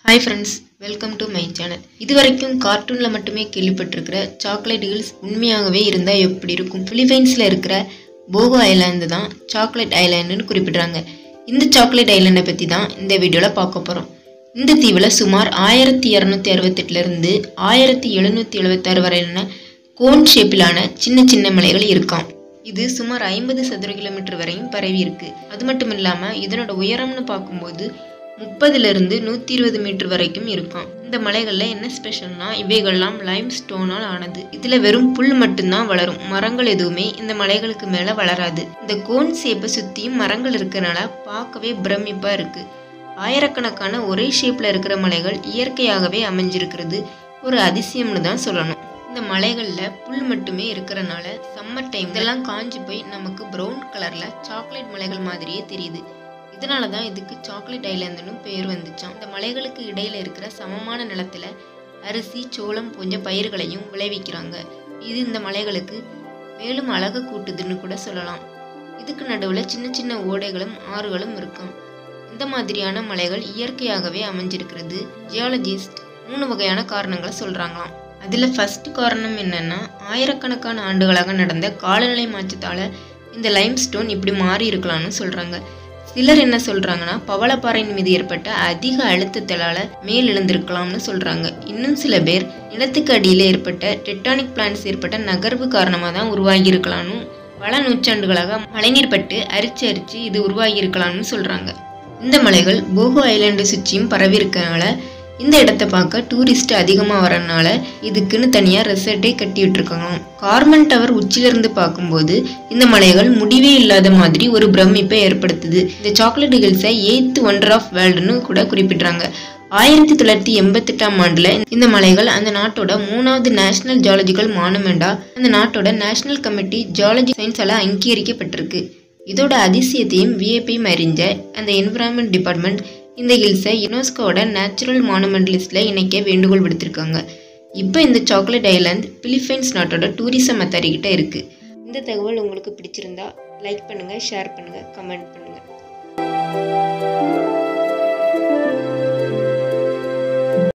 hi friends welcome to my channel இதுவரைக்கும் கார்ட்டூனில் மட்டுமே கேள்விப்பட்டிருக்கிற சாக்லேட் ஹில்ஸ் உண்மையாகவே இருந்தால் எப்படி இருக்கும் பிலிப்பைன்ஸில் இருக்கிற போகோ ஐலாந்து தான் சாக்லேட் ஐலாண்டுன்னு குறிப்பிடுறாங்க இந்த சாக்லேட் ஐலாண்டை பற்றி தான் இந்த வீடியோவில் பார்க்க போகிறோம் இந்த தீவில் சுமார் ஆயிரத்தி இரநூத்தி அறுபத்தெட்டுலேருந்து ஆயிரத்தி எழுநூற்றி எழுபத்தாறு வரையிலான கோன் ஷேப்பிலான சின்ன சின்ன மலைகள் இருக்காம் இது சுமார் ஐம்பது சதுர கிலோமீட்டர் வரையும் பரவி இருக்கு அது மட்டும் இல்லாமல் இதனோட உயரம்னு பார்க்கும்போது முப்பதுலேருந்து நூற்றி இருபது மீட்டர் வரைக்கும் இருக்கும் இந்த மலைகளில் என்ன ஸ்பெஷல்னா இவைகள்லாம் லைம் ஸ்டோனால் ஆனது இதில் வெறும் புல் மட்டும்தான் வளரும் மரங்கள் எதுவுமே இந்த மலைகளுக்கு மேலே வளராது இந்த கோன் ஷேப்பை சுற்றியும் மரங்கள் இருக்கிறனால பார்க்கவே பிரமிப்பாக இருக்குது ஆயிரக்கணக்கான ஒரே ஷேப்பில் இருக்கிற மலைகள் இயற்கையாகவே அமைஞ்சிருக்கிறது ஒரு அதிசயம்னு தான் சொல்லணும் இந்த மலைகளில் புல் மட்டுமே இருக்கிறனால சம்மர் டைம் இதெல்லாம் காஞ்சி போய் நமக்கு ப்ரௌன் கலரில் சாக்லேட் மலைகள் மாதிரியே தெரியுது இதனால தான் இதுக்கு சாக்லேட் ஐலாண்டுன்னு பேர் வந்துச்சாம் இந்த மலைகளுக்கு இடையில இருக்கிற சமமான நிலத்துல அரிசி சோளம் போன்ற பயிர்களையும் விளைவிக்கிறாங்க இது இந்த மலைகளுக்கு மேலும் அழகு கூட்டுதுன்னு கூட சொல்லலாம் இதுக்கு நடுவில் சின்ன சின்ன ஓடைகளும் ஆறுகளும் இருக்கும் இந்த மாதிரியான மலைகள் இயற்கையாகவே அமைஞ்சிருக்கிறது ஜியாலஜிஸ்ட் மூணு வகையான காரணங்களை சொல்கிறாங்களாம் அதில் ஃபர்ஸ்ட் காரணம் என்னன்னா ஆயிரக்கணக்கான ஆண்டுகளாக நடந்த காலநிலை மாற்றத்தால் இந்த லைம் ஸ்டோன் இப்படி மாறி இருக்கலாம்னு சொல்கிறாங்க சிலர் என்ன சொல்றாங்கன்னா பவளப்பாறையின் மீது ஏற்பட்ட அதிக அழுத்தத்தால மேல் எழுந்திருக்கலாம்னு சொல்றாங்க இன்னும் சில பேர் நிலத்துக்கு அடியில் ஏற்பட்ட டெக்டானிக் பிளான்ஸ் ஏற்பட்ட நகர்வு காரணமாக தான் உருவாகி இருக்கலாம்னு பல நூற்றாண்டுகளாக மழைநீர் பட்டு அரிச்சு அரிச்சு இது உருவாகி இருக்கலாம்னு சொல்றாங்க இந்த மலைகள் போகோ ஐலாண்டு சுற்றியும் பரவி இருக்கனால இந்த இடத்த பார்க்க டூரிஸ்ட் அதிகமாக வரனால இதுக்குன்னு தனியாக ரெசார்ட்டே கட்டி விட்டுருக்காங்களாம் கார்மன் டவர் உச்சிலிருந்து பார்க்கும்போது இந்த மலைகள் முடிவே இல்லாத மாதிரி ஒரு பிரமிப்பை ஏற்படுத்துது இந்த சாக்லேட் ஹில்ஸை எய்த் ஒண்டர் ஆஃப் வேர்ல்டுன்னு கூட குறிப்பிடுறாங்க ஆயிரத்தி தொள்ளாயிரத்தி எண்பத்தெட்டாம் ஆண்டில் இந்த மலைகள் அந்த நாட்டோட மூணாவது நேஷனல் ஜியாலஜிக்கல் மானுமெண்டா அந்த நாட்டோட நேஷனல் கமிட்டி ஜியாலஜி சயின்ஸால் அங்கீகரிக்கப்பட்டிருக்கு இதோட அதிசயத்தையும் விஐபியும் அறிஞ்ச அந்த என்விரான்மெண்ட் டிபார்ட்மெண்ட் இந்த ஹில்ஸை யுனெஸ்கோட நேச்சுரல் மானுமெண்ட் லிஸ்ட்டில் இணைக்க வேண்டுகோள் விடுத்திருக்காங்க இப்போ இந்த சாக்லேட் ஐலாண்ட் பிலிப்பைன்ஸ் நாட்டோட டூரிசம் அத்தாரிக்கிட்ட இருக்குது இந்த தகவல் உங்களுக்கு பிடிச்சிருந்தா லைக் பண்ணுங்கள் ஷேர் பண்ணுங்கள் கமெண்ட் பண்ணுங்கள்